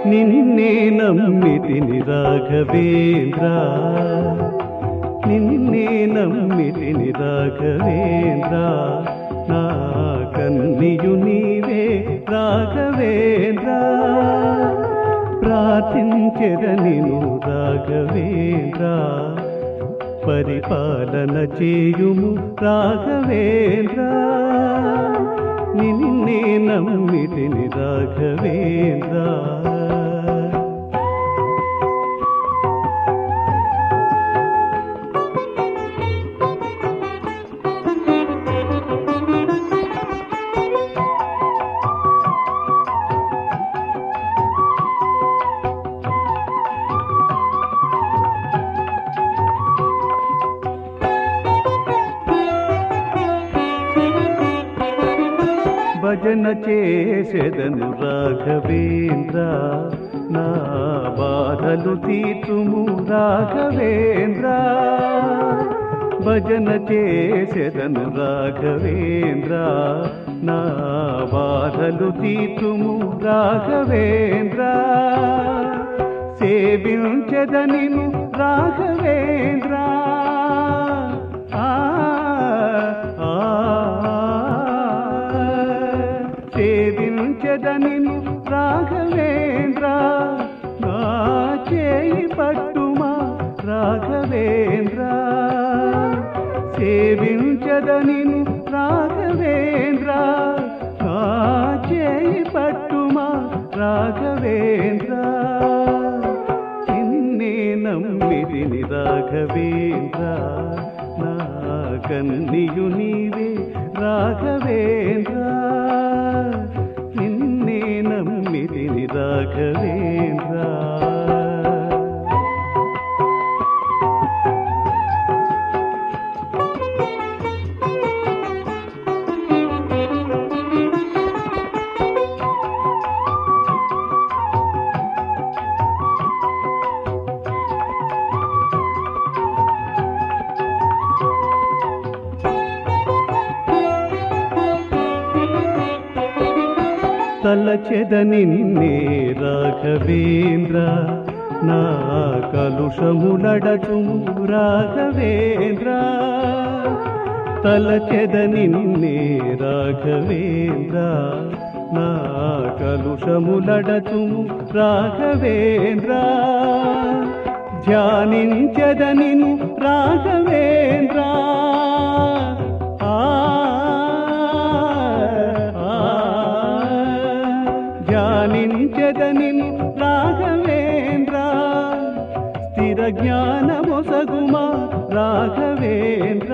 నిన్నే నమ్మితిని రాఘవేంద్ర నిన్నే నమ్మితిని రాఘవేంద్ర నా కన్నియు నీవే రాఘవేంద్ర ప్రార్థించెద నిను రాఘవేంద్ర పరిపాలన చేయుము రాఘవేంద్ర నిన్నే నమ్మితిని రాఘవేంద్ర భజన చేసెదను రాఘవేంద్ర నా బాధలు తీర్చుము రాఘవేంద్ర భజన చేసెదను రాఘవేంద్ర నా బాధలు తీర్చుము రాఘవేంద్ర సేవించదనిను రాఘవేంద్ర ఆ ఆ సేవించదనిను రాఘవేంద్ర నా చేయి పట్టుమా రాఘవేంద్ర సేవించదనిను రాఘవేంద్ర నా చేయి పట్టుమా రాఘవేంద్ర నిన్నే నమ్మిదిని రాఘవేంద్ర నా కన్నియు నీవే రాఘవేంద్ర నిన్నే నమ్మిదిని రాఘవేంద్ర తలచెద నిన్నే రాఘవేంద్ర నా కలుషములడచుము రాఘవేంద్ర తలచెద నిన్నే రాఘవేంద్ర నా కలుషములడచుము రాఘవేంద్ర ధ్యానించద నిన్ను రాఘవేంద్ర ఆ ధ్యానించదని రాఘవేంద్ర స్థిర జ్ఞానమొసగుమా రాఘవేంద్ర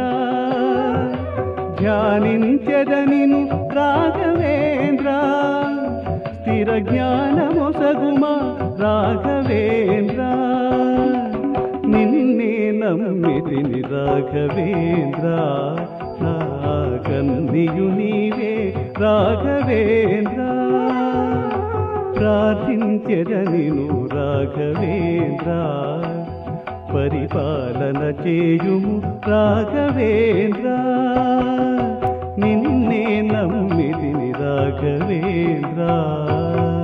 ధ్యానించదని రాఘవేంద్ర స్థిర జ్ఞానమొసగుమా రాఘవేంద్ర నిన్నే నమ్మితిని రాఘవేంద్ర నా కన్నియు నీవే రాఘవేంద్ర ప్రార్థించెదనిను రాఘవేంద్ర పరిపాలన చేయుము రాఘవేంద్ర నిన్నే నమ్మితిని రాఘవేంద్ర